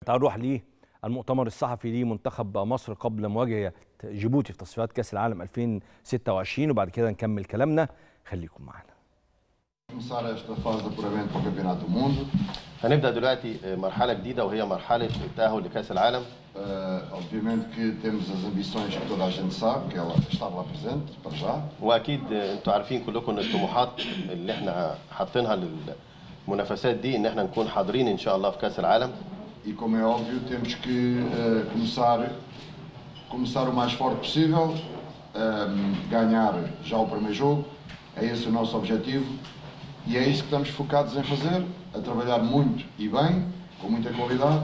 تعال نروح للمؤتمر الصحفي لمنتخب مصر قبل مواجهه جيبوتي في تصفيات كاس العالم 2026 وبعد كده نكمل كلامنا خليكم معانا começar esta fase de apuramento para o Campeonato do Mundo. هنبدا دلوقتي مرحله جديده وهي مرحله التاهل لكاس العالم Uh, obviamente que temos as ambições que toda a gente sabe, que ela está lá presente, para já. واكيد انتوا عارفين كلكم ان الطموحات اللي احنا حاطينها للمنافسات دي ان احنا نكون حاضرين ان شاء الله في كاس العالم E como é óbvio, temos que uh, começar, começar o mais forte possível, um, ganhar já o primeiro jogo. É esse o nosso objetivo e é isso que estamos focados em fazer, a trabalhar muito e bem, com muita qualidade.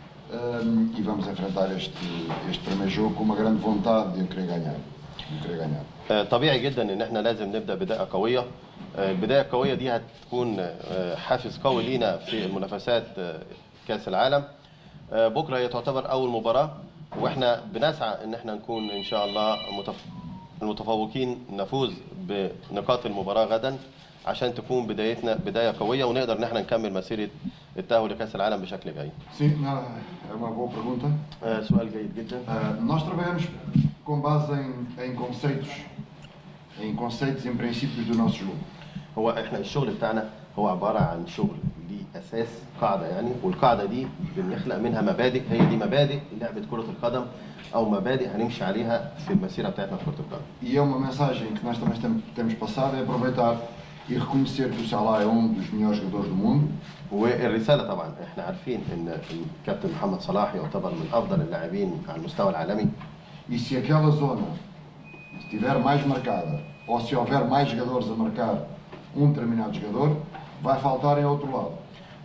um, e vamos enfrentar este, este primeiro jogo com uma grande vontade de eu querer ganhar. De querer ganhar. آه، طبيعي جدا ان احنا لازم نبدا بدايه قويه آه، البدايه القويه دي هتكون آه، حافز قوي لينا في المنافسات آه، كاس العالم آه، بكره هي تعتبر اول مباراه واحنا بنسعى ان احنا نكون ان شاء الله متف- المتفوقين نفوز بنقاط المباراه غدا عشان تكون بدايتنا بدايه قويه ونقدر ان احنا نكمل مسيره التاهل لكاس العالم بشكل جيد Sim, não, é uma boa pergunta. آه، سؤال جيد جدا Uh, nós trabalhamos com base em, em conceitos, em conceitos e em princípios do nosso jogo. هو احنا الشغل بتاعنا هو عباره عن شغل ليه اساس قاعده يعني والقاعده دي بنخلق منها مبادئ هي دي مبادئ لعبه كره القدم او مبادئ هنمشي عليها في المسيره بتاعتنا في كره القدم E é uma mensagem que nós também tem- temos passado, é aproveitar e reconhecer que o Salah é um dos melhores jogadores do mundo, والرساله طبعا احنا عارفين ان الكابتن محمد صلاح يعتبر من افضل اللاعبين على المستوى العالمي e se aquela zona estiver mais marcada, ou se houver mais jogadores a marcar um determinado jogador, vai faltar em outro lado.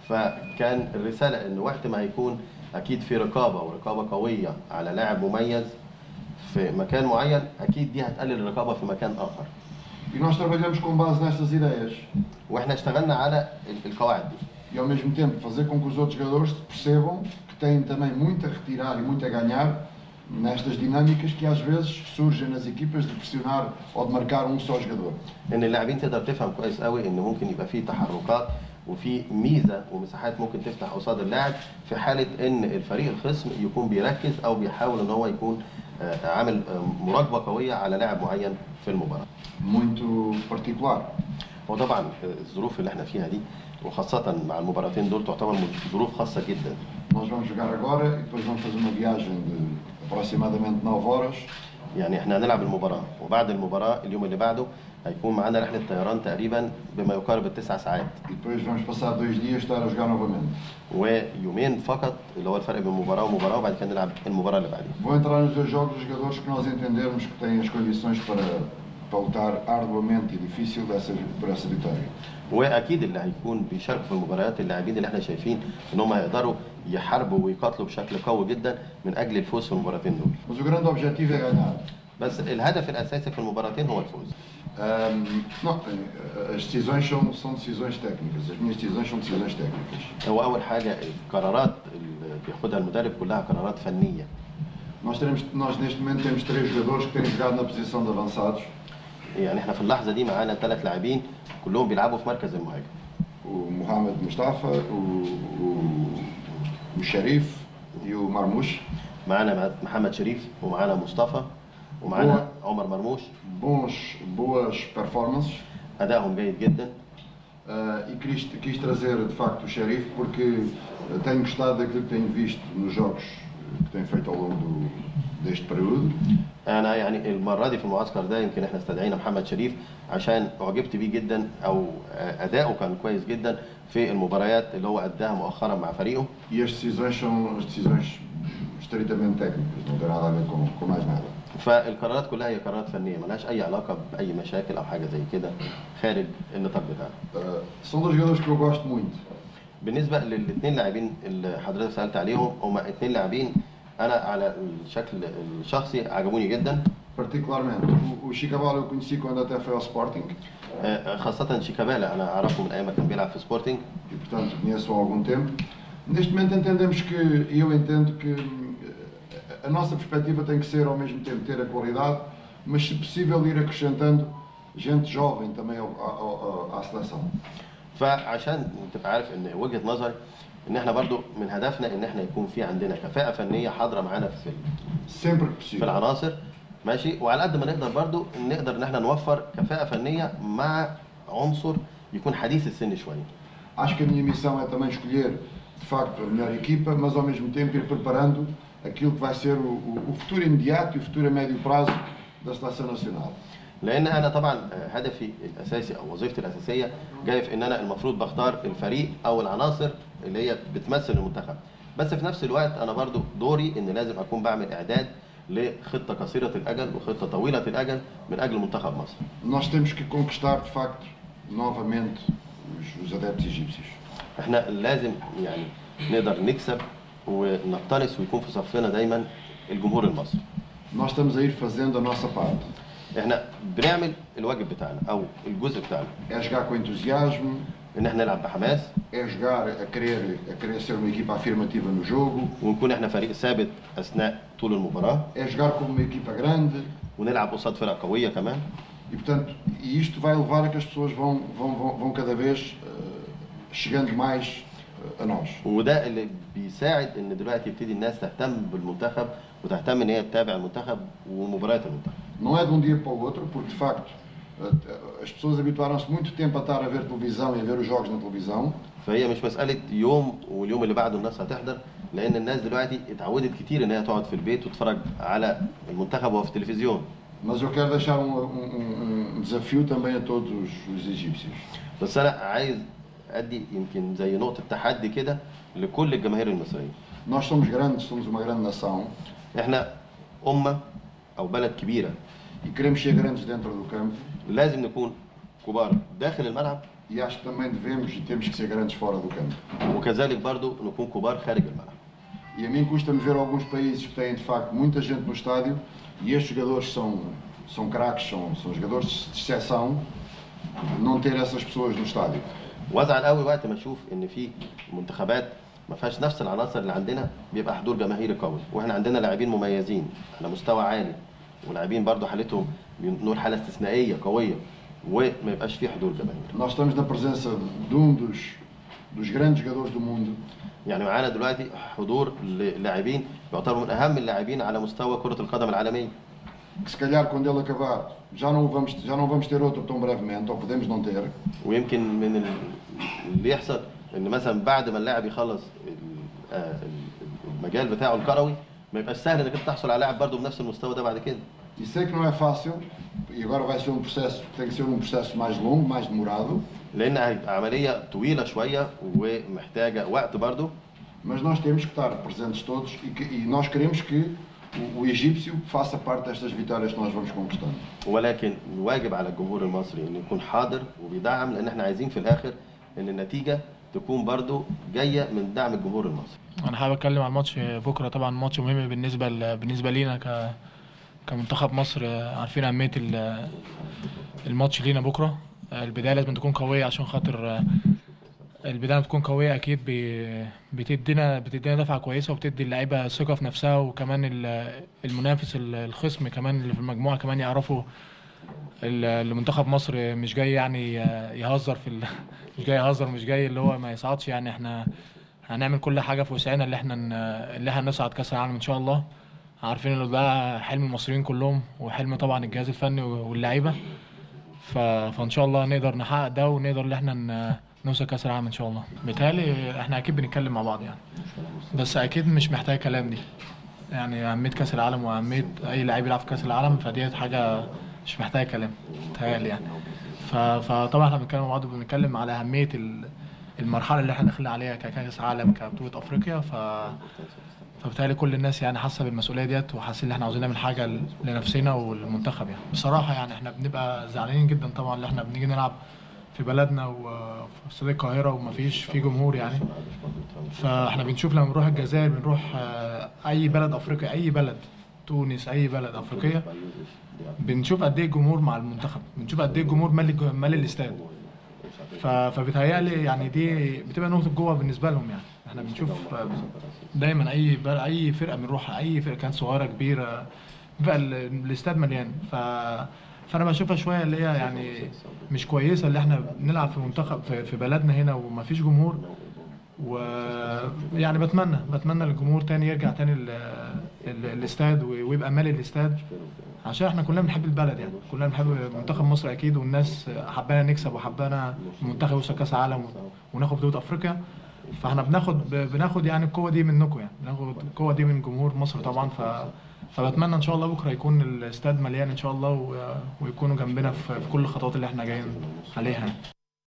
فكان الرساله ان وقت ما هيكون اكيد في رقابه ورقابه قويه على لاعب مميز في مكان معين اكيد دي هتقلل الرقابه في مكان اخر E nós trabalhamos com base nestas ideias. واحنا اشتغلنا على ال- القواعد دي E ao mesmo tempo fazer com que os outros jogadores percebam que têm também muito a retirar e muito a ganhar nestas dinâmicas que às vezes surgem nas equipas de pressionar ou de marcar um só jogador. ان اللاعبين تقدر تفهم كويس قوي ان ممكن يبقى فيه تحركات وفي ميزه ومساحات ممكن تفتح قصاد اللاعب في حاله ان الفريق الخصم يكون بيركز او بيحاول ان هو يكون آه، عامل آه، مراقبه قويه على لاعب معين في المباراه. Muito particular. وطبعا آه، الظروف اللي احنا فيها دي وخاصه مع المباراتين دول تعتبر ظروف خاصه جدا. Nós vamos jogar agora e depois vamos fazer uma viagem de aproximadamente 9 horas يعني احنا هنلعب المباراه وبعد المباراه اليوم اللي بعده هيكون معانا رحله طيران تقريبا بما يقارب التسع ساعات. e depois vamos passar dois dias estar a jogar novamente. ويومين فقط اللي هو الفرق بين مباراه ومباراه وبعد كده نلعب المباراه اللي بعديها Vão entrar nos dois jogos os jogadores que nós entendermos que têm as condições para, para lutar arduamente e difícil dessa, por essa vitória. واكيد اللي هيكون بيشاركوا في المباريات اللاعبين اللي احنا شايفين ان هم هيقدروا يحاربوا ويقاتلوا بشكل قوي جدا من اجل الفوز في المباراتين دول Mas o grande objetivo é ganhar. بس الهدف الاساسي في المباراتين هو الفوز Ahm, não, eh, as decisões são, são decisões técnicas, as minhas decisões são decisões técnicas. هو اول حاجه القرارات اللي بياخدها المدرب كلها قرارات فنيه Nós, teremos, nós neste momento temos três jogadores que têm jogado na posição de avançados, يعني احنا في اللحظه دي معانا ثلاث لاعبين كلهم بيلعبوا في مركز المهاجم o Mohamed Mustafa, o, o, o Sharif e o Marmouche. معانا محمد شريف ومعانا مصطفى ومعانا عمر مرموش Bons, boas performances. ادائهم جيد جدا Ah, e quis, quis trazer de facto o Sharif porque eh, tenho gostado daquilo que tenho visto nos jogos eh, que tem feito ao longo do, deste período. انا يعني المره دي في المعسكر ده يمكن احنا استدعينا محمد شريف عشان اعجبت بيه جدا او اداؤه كان كويس جدا في المباريات اللي هو اداها مؤخرا مع فريقه E as decisões são as decisões estritamente técnicas, não tem nada a ver com, com mais nada. فالقرارات كلها هي قرارات فنيه ملهاش اي علاقه باي مشاكل او حاجه زي كده خارج النطاق بتاعنا Ah, são dois jogadores que eu gosto muito. بالنسبه للاثنين لاعبين اللي حضرتك سالت عليهم هما اثنين لاعبين انا على الشكل الشخصي عجبوني جدا Particularmente, o, o Chicabal eu conheci quando até foi ao Sporting آه، خاصه شيكابالا انا اعرفه من ايام ما كان بيلعب في سبورتنج e, portanto, conheço há algum tempo. Neste momento entendemos que, e eu entendo que hum, a nossa perspectiva tem que ser ao mesmo tempo ter a qualidade, mas se possível ir acrescentando gente jovem também ao- ao- ao- à seleção. فعشان تبقى عارف ان وجهه نظري ان احنا برضو من هدفنا ان احنا يكون في عندنا كفاءه فنيه حاضره معانا في sempre que في possível. العناصر ماشي وعلى قد ما نقدر برضو نقدر ان احنا نوفر كفاءه فنيه مع عنصر يكون حديث السن شويه Acho que a minha missão é também escolher, de facto, a melhor equipa, mas ao mesmo tempo ir preparando aquilo que vai ser o, o- o futuro imediato e o futuro a médio prazo da Seleção Nacional. لان انا طبعا هدفي الاساسي او وظيفتي الاساسيه جاي في ان انا المفروض بختار الفريق او العناصر اللي هي بتمثل المنتخب بس في نفس الوقت انا برضو dori ان لازم اكون بعمل اعداد لخطه قصيره الاجل وخطه طويله الاجل من اجل منتخب مصر Nós temos que conquistar, de facto, novamente os, os adeptos egípcios. احنا لازم يعني نقدر نكسب ونقتنص ويكون في صفنا دايما الجمهور المصري Nós estamos a ir fazendo a nossa parte. احنا بنعمل الواجب بتاعنا او الجزء بتاعنا É jogar com entusiasmo, ان احنا نلعب بحماس é jogar a querer, a querer ser uma equipa afirmativa no jogo, ونكون احنا فريق ثابت اثناء طول المباراه é jogar como uma equipa grande ونلعب قصاد فرق قويه كمان e, portanto, e isto vai levar a que as pessoas vão, vão, vão, vão cada vez eh, chegando mais eh, a nós. وده اللي بيساعد ان دلوقتي يبتدي الناس تهتم بالمنتخب وتهتم ان هي تتابع المنتخب ومباريات المنتخب Não é de um dia para o outro, porque de facto eh, as pessoas habituaram-se muito tempo a estar a ver televisão e a ver os jogos na televisão, فهي مش مساله يوم واليوم اللي بعده الناس هتحضر لان الناس دلوقتي اتعودت كتير ان هي تقعد في البيت وتتفرج على المنتخب وهو في التلفزيون mas eu quero deixar um, um- um- um desafio também a todos os, os egípcios. بس انا عايز ادي يمكن زي نقطه تحدي كده لكل الجماهير المصريه Nós somos grandes, somos uma grande nação احنا امه او بلد كبيره e queremos ser grandes dentro do campo لازم نكون كبار داخل الملعب e acho que também devemos e temos que ser grandes fora do campo. وكذلك برضو نكون كبار خارج الملعب E a mim custa-me ver alguns países que têm de facto muita gente no estádio e estes jogadores são, são craques, são, são jogadores de exceção, não ter essas pessoas no estádio. وازعل قوي وقت ما اشوف ان في منتخبات ما فيهاش نفس العناصر اللي عندنا بيبقى حضور جماهيري قوي واحنا عندنا لاعبين مميزين على مستوى عالي ولاعبين برضو حالتهم بنقول حاله استثنائيه قويه وما يبقاش فيه حضور جماهيري Nós estamos na presença de um dos, dos grandes jogadores do mundo يعني معانا دلوقتي حضور للاعبين يعتبروا من اهم اللاعبين على مستوى كره القدم العالميه que se calhar quando ele acabar já não, o vamos, já não vamos ter outro tão brevemente, ou podemos não ter, ويمكن من ال- اللي يحصل ان مثلا بعد ما اللاعب يخلص ال- آه، المجال بتاعه الكروي ما يبقاش سهل انك انت تحصل على لاعب برضه بنفس المستوى ده بعد كده E sei que não é fácil, e agora vai ser um processo, tem que ser um processo mais longo, mais demorado, لان هيبقى عمليه طويله شويه ومحتاجه وقت برضه mas nós temos que estar presentes todos e, que- e nós queremos que o, o egípcio faça parte destas vitórias que nós vamos conquistando. ولكن الواجب على الجمهور المصري انه يكون حاضر وبيدعم لان احنا عايزين في الاخر ان النتيجه تكون برضه جايه من دعم الجمهور المصري انا حابب اتكلم عن الماتش بكره طبعا ماتش مهم بالنسبه ل... بالنسبه لينا ك كمنتخب مصر عارفين اهميه ال- الماتش لينا بكره البدايه لازم تكون قويه عشان خاطر البدايه تكون قويه اكيد ب- بتدينا بتدينا دفعه كويسه وبتدي اللعيبه ثقه في نفسها وكمان ال- المنافس ال- الخصم كمان اللي في المجموعه كمان يعرفوا ال- المنتخب مصر مش جاي يعني يهزر في ال... مش جاي يهزر مش جاي اللي هو ما يصعدش يعني احنا هنعمل كل حاجه في وسعنا اللي احنا ن- اللي احنا نصعد كاس العالم ان شاء الله عارفين ان ده حلم المصريين كلهم وحلم طبعا الجهاز الفني واللعيبه ف... فان شاء الله نقدر نحقق ده ونقدر ان احنا ن... نوصل كاس العالم ان شاء الله بيتهيألي احنا اكيد بنتكلم مع بعض يعني بس اكيد مش محتاج كلام دي يعني اهميه كاس العالم واهميه اي لعيب يلعب في كاس العالم فديت حاجه مش محتاجه كلام بيتهيألي يعني ف... فطبعا احنا بنتكلم مع بعض وبنتكلم على اهميه ال... المرحله اللي احنا داخلين عليها ككاس عالم كبطوله افريقيا ف فبالتالي كل الناس يعني حاسه بالمسؤوليه ديت وحاسين ان احنا عاوزين نعمل حاجه ل- لنفسنا والمنتخب يعني بصراحه يعني احنا بنبقى زعلانين جدا طبعا ان احنا بنيجي نلعب في بلدنا وفي استاد القاهره ومفيش في جمهور يعني فاحنا بنشوف لما بنروح الجزائر بنروح آه، اي بلد افريقيا اي بلد تونس اي بلد افريقيه بنشوف قد ايه الجمهور مع المنتخب بنشوف قد ايه الجمهور مالي الج- مالي الاستاد ف- فبيتهيألي يعني دي بتبقى نقطة جوه بالنسبة لهم يعني احنا بنشوف آه، دايما اي بل- اي فرقة بنروحها اي فرقة كانت صغيرة كبيرة بيبقى ال- الاستاد مليان ف فانا بشوفها شوية اللي هي يعني مش كويسة اللي احنا بنلعب في منتخب في, في بلدنا هنا ومفيش جمهور ويعني بتمنى بتمنى الجمهور تاني يرجع تاني ال- ال- الاستاد ويبقى مالي الاستاد عشان احنا كلنا بنحب البلد يعني كلنا بنحب منتخب مصر اكيد والناس حبانا نكسب وحبانا المنتخب يوصل كاس عالم وناخد بطوله افريقيا فاحنا بناخد بناخد يعني القوه دي منكم يعني بناخد القوه دي من جمهور مصر طبعا ف فبتمنى ان شاء الله بكره يكون الاستاد مليان ان شاء الله و- ويكونوا جنبنا في في كل الخطوات اللي احنا جايين عليها يعني.